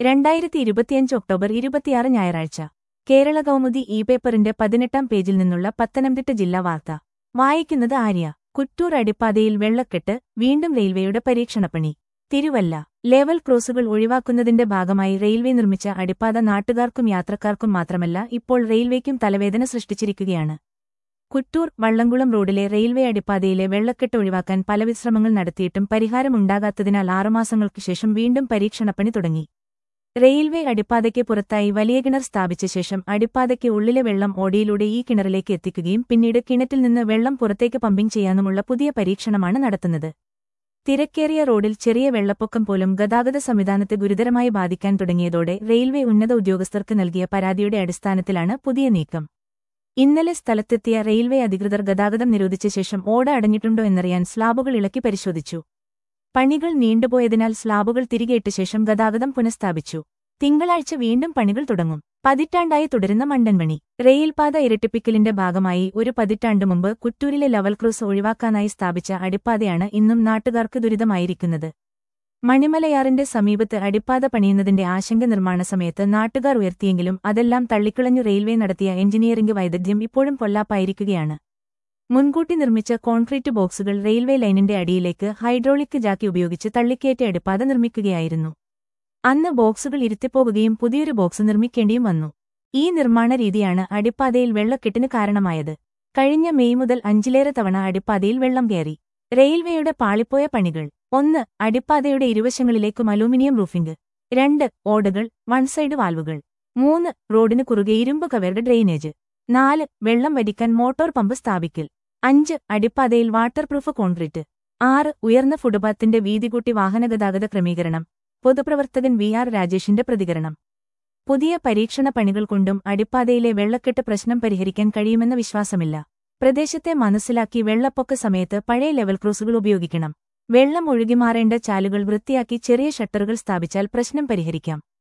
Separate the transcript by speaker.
Speaker 1: രണ്ടായിരത്തി ഇരുപത്തിയഞ്ച് ഒക്ടോബർ ഇരുപത്തിയാറ് ഞായറാഴ്ച കേരള കൗമുദി ഇ പേപ്പറിന്റെ പതിനെട്ടാം പേജിൽ നിന്നുള്ള പത്തനംതിട്ട ജില്ലാ വാർത്ത വായിക്കുന്നത് ആര്യ കുറ്റൂർ അടിപ്പാതയിൽ വെള്ളക്കെട്ട് വീണ്ടും റെയിൽവേയുടെ പരീക്ഷണപ്പണി തിരുവല്ല ലെവൽ ക്രോസുകൾ ഒഴിവാക്കുന്നതിന്റെ ഭാഗമായി റെയിൽവേ നിർമ്മിച്ച അടിപ്പാത നാട്ടുകാർക്കും യാത്രക്കാർക്കും മാത്രമല്ല ഇപ്പോൾ റെയിൽവേക്കും തലവേദന സൃഷ്ടിച്ചിരിക്കുകയാണ് കുറ്റൂർ വള്ളംകുളം റോഡിലെ റെയിൽവേ അടിപ്പാതയിലെ വെള്ളക്കെട്ട് ഒഴിവാക്കാൻ പല വിശ്രമങ്ങൾ നടത്തിയിട്ടും പരിഹാരമുണ്ടാകാത്തതിനാൽ ആറുമാസങ്ങൾക്കു ശേഷം വീണ്ടും പരീക്ഷണപ്പണി തുടങ്ങി റെയിൽവേ അടിപ്പാതയ്ക്ക് പുറത്തായി വലിയ കിണർ സ്ഥാപിച്ച ശേഷം അടിപ്പാതയ്ക്ക് ഉള്ളിലെ വെള്ളം ഓടിയിലൂടെ ഈ കിണറിലേക്ക് എത്തിക്കുകയും പിന്നീട് കിണറ്റിൽ നിന്ന് വെള്ളം പുറത്തേക്ക് പമ്പിംഗ് ചെയ്യാനുമുള്ള പുതിയ പരീക്ഷണമാണ് നടത്തുന്നത് തിരക്കേറിയ റോഡിൽ ചെറിയ വെള്ളപ്പൊക്കം പോലും ഗതാഗത സംവിധാനത്തെ ഗുരുതരമായി ബാധിക്കാൻ തുടങ്ങിയതോടെ റെയിൽവേ ഉന്നത ഉദ്യോഗസ്ഥർക്ക് നൽകിയ പരാതിയുടെ അടിസ്ഥാനത്തിലാണ് പുതിയ നീക്കം ഇന്നലെ സ്ഥലത്തെത്തിയ റെയിൽവേ അധികൃതർ ഗതാഗതം നിരോധിച്ച ശേഷം ഓട അടഞ്ഞിട്ടുണ്ടോ എന്നറിയാൻ സ്ലാബുകൾ ഇളക്കി പരിശോധിച്ചു പണികൾ നീണ്ടുപോയതിനാൽ സ്ലാബുകൾ തിരികെയിട്ട ശേഷം ഗതാഗതം പുനഃസ്ഥാപിച്ചു തിങ്കളാഴ്ച വീണ്ടും പണികൾ തുടങ്ങും പതിറ്റാണ്ടായി തുടരുന്ന മണ്ടൻമണി റെയിൽപാത ഇരട്ടിപ്പിക്കലിന്റെ ഭാഗമായി ഒരു പതിറ്റാണ്ട് മുമ്പ് കുറ്റൂരിലെ ലെവൽ ക്രോസ് ഒഴിവാക്കാനായി സ്ഥാപിച്ച അടിപ്പാതയാണ് ഇന്നും നാട്ടുകാർക്ക് ദുരിതമായിരിക്കുന്നത് മണിമലയാറിന്റെ സമീപത്ത് അടിപ്പാത പണിയുന്നതിന്റെ ആശങ്ക നിർമ്മാണ സമയത്ത് നാട്ടുകാർ ഉയർത്തിയെങ്കിലും അതെല്ലാം തള്ളിക്കളഞ്ഞു റെയിൽവേ നടത്തിയ എഞ്ചിനീയറിംഗ് വൈദഗ്ധ്യം ഇപ്പോഴും പൊല്ലാപ്പായിരിക്കുകയാണ് മുൻകൂട്ടി നിർമ്മിച്ച കോൺക്രീറ്റ് ബോക്സുകൾ റെയിൽവേ ലൈനിന്റെ അടിയിലേക്ക് ഹൈഡ്രോളിക് ജാക്കി ഉപയോഗിച്ച് തള്ളിക്കയറ്റ അടിപ്പാത നിർമ്മിക്കുകയായിരുന്നു അന്ന് ബോക്സുകൾ ഇരുത്തിപ്പോകുകയും പുതിയൊരു ബോക്സ് നിർമ്മിക്കേണ്ടിയും വന്നു ഈ നിർമ്മാണ രീതിയാണ് അടിപ്പാതയിൽ വെള്ളക്കെട്ടിന് കാരണമായത് കഴിഞ്ഞ മെയ് മുതൽ അഞ്ചിലേറെ തവണ അടിപ്പാതയിൽ വെള്ളം കയറി റെയിൽവേയുടെ പാളിപ്പോയ പണികൾ ഒന്ന് അടിപ്പാതയുടെ ഇരുവശങ്ങളിലേക്കും അലൂമിനിയം റൂഫിംഗ് രണ്ട് ഓടുകൾ വൺ സൈഡ് വാൽവുകൾ മൂന്ന് റോഡിന് കുറുകെ ഇരുമ്പ് കവറുടെ ഡ്രെയിനേജ് നാല് വെള്ളം വരിക്കാൻ മോട്ടോർ പമ്പ് സ്ഥാപിക്കൽ അഞ്ച് അടിപ്പാതയിൽ വാട്ടർ പ്രൂഫ് കോൺക്രീറ്റ് ആറ് ഉയർന്ന ഫുട്പാത്തിന്റെ വീതി കൂട്ടി വാഹനഗതാഗത ക്രമീകരണം പൊതുപ്രവർത്തകൻ വി ആർ രാജേഷിന്റെ പ്രതികരണം പുതിയ പരീക്ഷണ പണികൾ കൊണ്ടും അടിപ്പാതയിലെ വെള്ളക്കെട്ട് പ്രശ്നം പരിഹരിക്കാൻ കഴിയുമെന്ന വിശ്വാസമില്ല പ്രദേശത്തെ മനസ്സിലാക്കി വെള്ളപ്പൊക്ക സമയത്ത് പഴയ ലെവൽ ക്രോസുകൾ ഉപയോഗിക്കണം വെള്ളം ഒഴുകിമാറേണ്ട ചാലുകൾ വൃത്തിയാക്കി ചെറിയ ഷട്ടറുകൾ സ്ഥാപിച്ചാൽ പ്രശ്നം പരിഹരിക്കാം